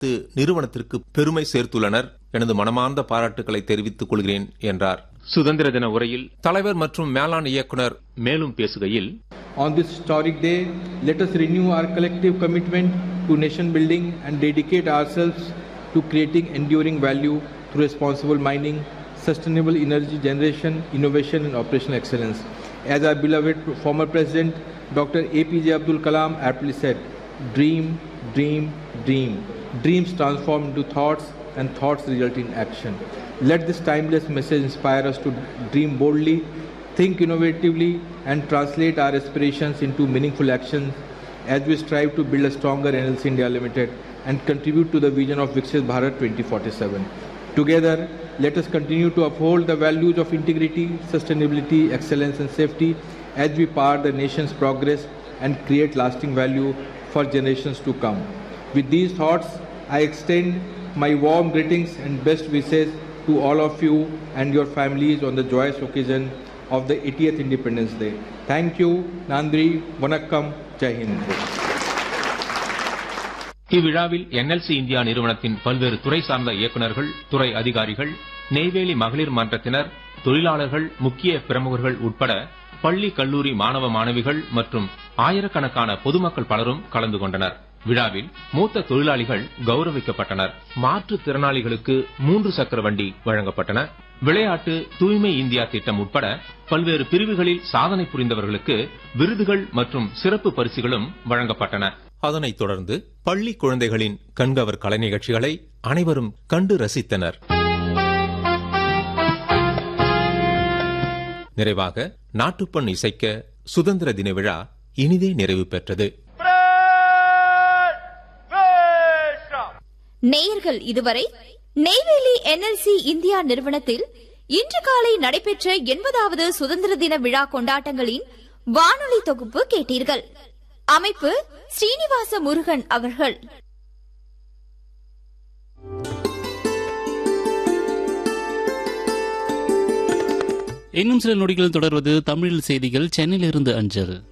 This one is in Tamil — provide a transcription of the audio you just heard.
நிறுவனத்திற்கு பெருமை சேர்த்துள்ளனர் எனது மனமார்ந்த பாராட்டுக்களை தெரிவித்துக் கொள்கிறேன் என்றார் சுதந்திர தின உரையில் தலைவர் மற்றும் மேலாண் இயக்குனர் மேலும் பேசுகையில் On this historic day, let us renew our collective commitment to nation building and dedicate ourselves to creating enduring value through responsible mining, sustainable energy generation, innovation, and operational excellence. As our beloved former President Dr. APJ Abdul Kalam aptly said, dream, dream, dream. Dreams transform into thoughts, and thoughts result in action. Let this timeless message inspire us to dream boldly, think innovatively, and translate our aspirations into meaningful actions as we strive to build a stronger NLC India Limited and contribute to the vision of Viksit Bharat 2047. Together, let us continue to uphold the values of integrity, sustainability, excellence, and safety as we power the nation's progress and create lasting value for generations to come. With these thoughts, I extend my warm greetings and best wishes to all of you and your families on the joyous occasion of the 80th Independence Day. Thank you, Nandri, Vanakkam, Jai Hind. இவ்விழாவில் என்எல்சி இந்தியா நிறுவனத்தின் பல்வேறு துறை சார்ந்த இயக்குநர்கள் துறை அதிகாரிகள் நெய்வேலி மகளிர் மன்றத்தினர் தொழிலாளர்கள் முக்கிய பிரமுகர்கள் உட்பட பள்ளி கல்லூரி மாணவ மாணவிகள் மற்றும் ஆயிரக்கணக்கான பொதுமக்கள் பலரும் கலந்து கொண்டனர் விழாவில் மூத்த தொழிலாளிகள் கௌரவிக்கப்பட்டனர் மாற்றுத்திறனாளிகளுக்கு மூன்று சக்கர வண்டி வழங்கப்பட்டன விளையாட்டு தூய்மை இந்தியா திட்டம் உட்பட பல்வேறு பிரிவுகளில் சாதனை புரிந்தவர்களுக்கு விருதுகள் மற்றும் சிறப்பு பரிசுகளும் வழங்கப்பட்டன அதனைத் தொடர்ந்து பள்ளி குழந்தைகளின் கண்கவர் கலை நிகழ்ச்சிகளை அனைவரும் கண்டு ரசித்தனர் நிறைவாக நாட்டுப்பண் இசைக்க சுதந்திர தின விழா இனிதே நிறைவு பெற்றது நேயர்கள் இதுவரை நெய்வேலி என்எல்சி இந்தியா நிறுவனத்தில் இன்று காலை நடைபெற்ற எண்பதாவது சுதந்திர தின விழா கொண்டாட்டங்களின் வானொலி தொகுப்பு கேட்டீர்கள் அமைப்பு ஸ்ரீனிவாச முருகன் அவர்கள் இன்னும் சில நொடிகள் தொடர்வது தமிழில் செய்திகள் சென்னையிலிருந்து அஞ்சல்